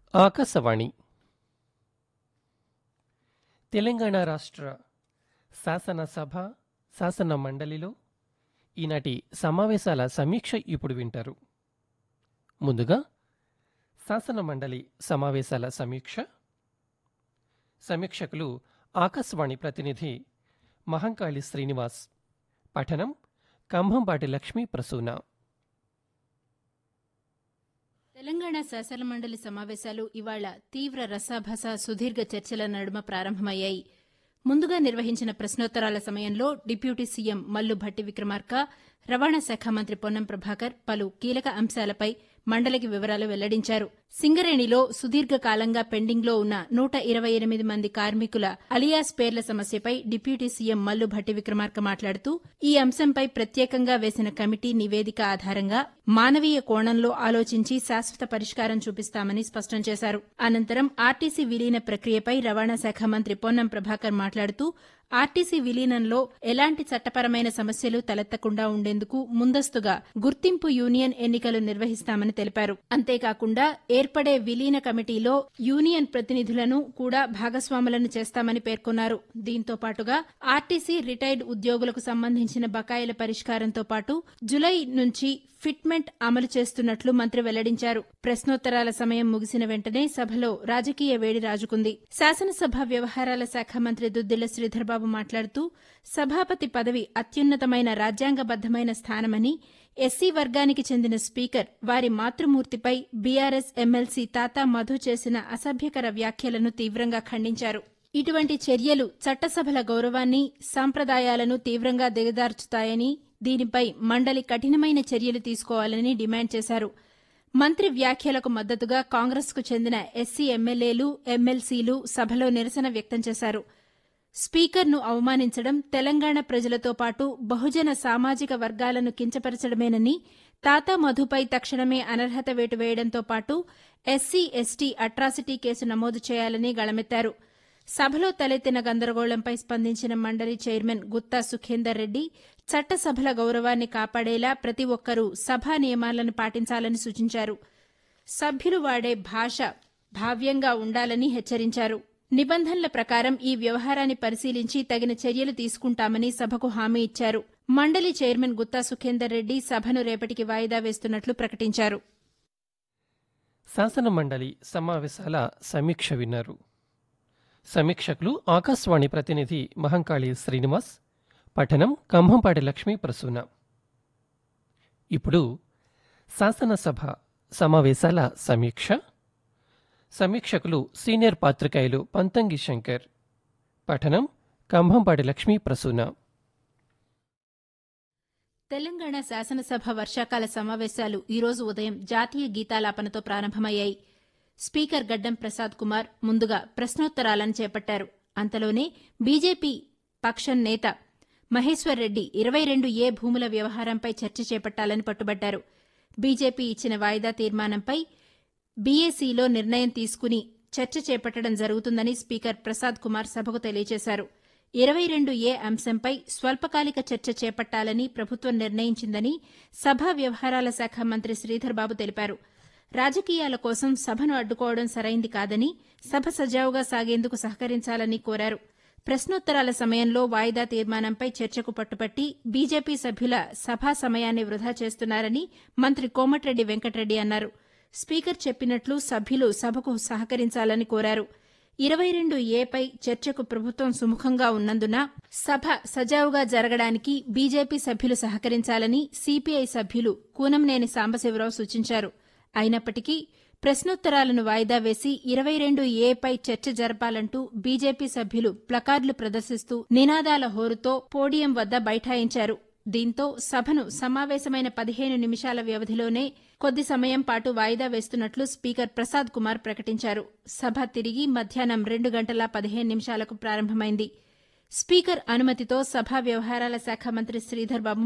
ఆకాశవాణి తెలంగాణ రాష్ట్ర శాసనసభ శాసన మండలిలో ఈనాటి సమావేశాల సమీక్ష ఇప్పుడు వింటారు ముందుగా శాసన మండలి సమావేశాల సమీక్ష సమీక్షకులు ఆకాశవాణి ప్రతినిధి మహంకాళి శ్రీనివాస్ పఠనం కంభంపాటి లక్ష్మీ ప్రసూన తెలంగాణ శాసనమండలి సమావేశాలు ఇవాళ తీవ్ర రసాభాస సుదీర్ఘ చర్చల నడుమ ప్రారంభమయ్యాయి ముందుగా నిర్వహించిన ప్రశ్నోత్తరాల సమయంలో డిప్యూటీ సీఎం మల్లు భట్టి విక్రమార్క రవాణా శాఖ మంత్రి పొన్నం ప్రభాకర్ పలు కీలక అంశాలపై మండలికి వివరాలు వెల్లడించారు సింగరేణిలో సుదీర్ఘ కాలంగా పెండింగ్లో ఉన్న నూట ఇరవై ఎనిమిది మంది కార్మికుల అలియాస్ పేర్ల సమస్యపై డిప్యూటీ సీఎం మల్లు భట్టి విక్రమార్క మాట్లాడుతూ ఈ అంశంపై ప్రత్యేకంగా వేసిన కమిటీ నివేదిక ఆధారంగా మానవీయ కోణంలో ఆలోచించి శాశ్వత పరిష్కారం చూపిస్తామని స్పష్టం చేశారు అనంతరం ఆర్టీసీ విలీన ప్రక్రియపై రవాణా శాఖ మంత్రి పొన్నం ప్రభాకర్ మాట్లాడుతూ ఆర్టీసీ విలీనంలో ఎలాంటి చట్టపరమైన సమస్యలు తలెత్తకుండా ఉండేందుకు ముందస్తుగా గుర్తింపు యూనియన్ ఎన్నికలు నిర్వహిస్తామని తెలిపారు అంతేకాకుండా ఏర్పడే విలీన కమిటీలో యూనియన్ ప్రతినిధులను కూడా భాగస్వాములను చేస్తామని పేర్కొన్నారు దీంతో పాటుగా ఆర్టీసీ రిటైర్డ్ ఉద్యోగులకు సంబంధించిన బకాయిల పరిష్కారంతో పాటు జులై నుంచి ఫిట్మెంట్ అమలు చేస్తున్నట్లు మంత్రి వెల్లడించారు ప్రశ్నోత్తరాల సమయం ముగిసిన వెంటనే సభలో రాజకీయ వేడి రాజుకుంది శాసనసభ వ్యవహారాల శాఖ మంత్రి దుద్దిళ్ల శ్రీధర్బాబు మాట్లాడుతూ సభాపతి పదవి అత్యున్నతమైన రాజ్యాంగబద్దమైన స్థానమని ఎస్సీ వర్గానికి చెందిన స్పీకర్ వారి మాతృమూర్తిపై బీఆర్ఎస్ ఎమ్మెల్సీ తాతా మధు చేసిన అసభ్యకర వ్యాఖ్యలను తీవ్రంగా ఖండించారు ఇటువంటి చర్యలు చట్టసభల గౌరవాన్ని సాంప్రదాయాలను తీవ్రంగా దిగదార్చుతాయని దీనిపై మండలి కఠినమైన చర్యలు తీసుకోవాలని డిమాండ్ చేశారు మంత్రి వ్యాఖ్యలకు మద్దతుగా కాంగ్రెస్కు చెందిన ఎస్సీ ఎమ్మెల్యేలు ఎమ్మెల్సీలు సభలో నిరసన వ్యక్తం చేశారు స్పీకర్ను అవమానించడం తెలంగాణ ప్రజలతో పాటు బహుజన సామాజిక వర్గాలను కించపరచడమేనని తాతా మధుపై తక్షణమే అనర్హత వేటు వేయడంతో పాటు ఎస్సీ ఎస్టీ అట్రాసిటీ కేసు నమోదు చేయాలని గళమెత్తారు సభలో తలెత్తిన గందరగోళంపై స్పందించిన మండలి చైర్మన్ గుత్తా సుఖేందర్ రెడ్డి చట్టసభల గౌరవాన్ని కాపాడేలా ప్రతి ఒక్కరూ సభా నియమాలను పాటించాలని సూచించారు సభ్యులు వాడే భాష భావ్యంగా ఉండాలని హెచ్చరించారు నిబంధనల ప్రకారం ఈ వ్యవహారాన్ని పరిశీలించి తగిన చర్యలు తీసుకుంటామని సభకు హామీ ఇచ్చారు మండలి చైర్మన్ గుత్తా సుఖేందర్ రెడ్డి సభను రేపటికి వాయిదా వేస్తున్నట్లు ప్రకటించారు శాసన మండలి సమావేశాల సమీక్ష విన్నారు సమీక్షకులు ఆకాశవాణి ప్రతినిధి మహంకాళి శ్రీనివాస్ పఠనం కంభంపాటి లక్ష్మీ ప్రసూన ఇప్పుడు శాసనసభ సమావేశాల సమీక్ష సమీక్షకులు సీనియర్ పాత్రికేయులు పంతంగి శంకర్ పఠనం కంభంపాటి లక్ష్మీ ప్రసూన తెలంగాణ శాసనసభ వర్షాకాల సమావేశాలు ఈరోజు ఉదయం జాతీయ గీతాలాపనతో ప్రారంభమయ్యాయి స్పీకర్ గడ్డం ప్రసాద్ కుమార్ ముందుగా ప్రశ్నోత్తరాలను చేపట్టారు అంతలోనే బీజేపీ పక్షం నేత మహేశ్వర్ రెడ్డి ఇరవై రెండు ఏ భూముల వ్యవహారంపై చర్చ చేపట్టాలని పట్టుబట్టారు బీజేపీ ఇచ్చిన వాయిదా తీర్మానంపై బీఏసీలో నిర్ణయం తీసుకుని చర్చ చేపట్టడం జరుగుతుందని స్పీకర్ ప్రసాద్ కుమార్ సభకు తెలియజేశారు ఇరవై రెండు ఏ అంశంపై స్వల్పకాలిక చర్చ చేపట్టాలని ప్రభుత్వం నిర్ణయించిందని సభా వ్యవహారాల శాఖ మంత్రి శ్రీధర్ బాబు తెలిపారు రాజకీయాల కోసం సభను అడ్డుకోవడం సరైంది కాదని సభ సజావుగా సాగేందుకు సహకరించాలని కోరారు ప్రశ్నోత్తరాల సమయంలో వాయిదా తీర్మానంపై చర్చకు పట్టుపట్టి బీజేపీ సభ్యుల సభా సమయాన్ని వృధా చేస్తున్నారని మంత్రి కోమటిరెడ్డి వెంకటరెడ్డి అన్నారు స్పీకర్ చెప్పినట్లు సభ్యులు సభకు సహకరించాలని కోరారు ఇరవై రెండు ఏపై చర్చకు ప్రభుత్వం సుముఖంగా ఉన్నందున సభ సజావుగా జరగడానికి బీజేపీ సభ్యులు సహకరించాలని సిపిఐ సభ్యులు కూనంనేని సాంబశివరావు సూచించారు అయినప్పటికీ ప్రశ్నోత్తరాలను వాయిదా వేసి ఇరవై రెండు ఏపై చర్చ జరపాలంటూ బీజేపీ సభ్యులు ప్లకార్డులు ప్రదర్శిస్తూ నినాదాల హోరుతో పోడియం వద్ద బైఠాయించారు దీంతో సభను సమావేశమైన పదిహేను నిమిషాల వ్యవధిలోనే కొద్ది సమయం పాటు వాయిదా వేస్తున్నట్లు స్పీకర్ ప్రసాద్ కుమార్ ప్రకటించారు సభ తిరిగి మధ్యాహ్నం రెండు గంటల పదిహేను నిమిషాలకు ప్రారంభమైంది స్పీకర్ అనుమతితో సభా వ్యవహారాల శాఖ మంత్రి శ్రీధర్ బాబు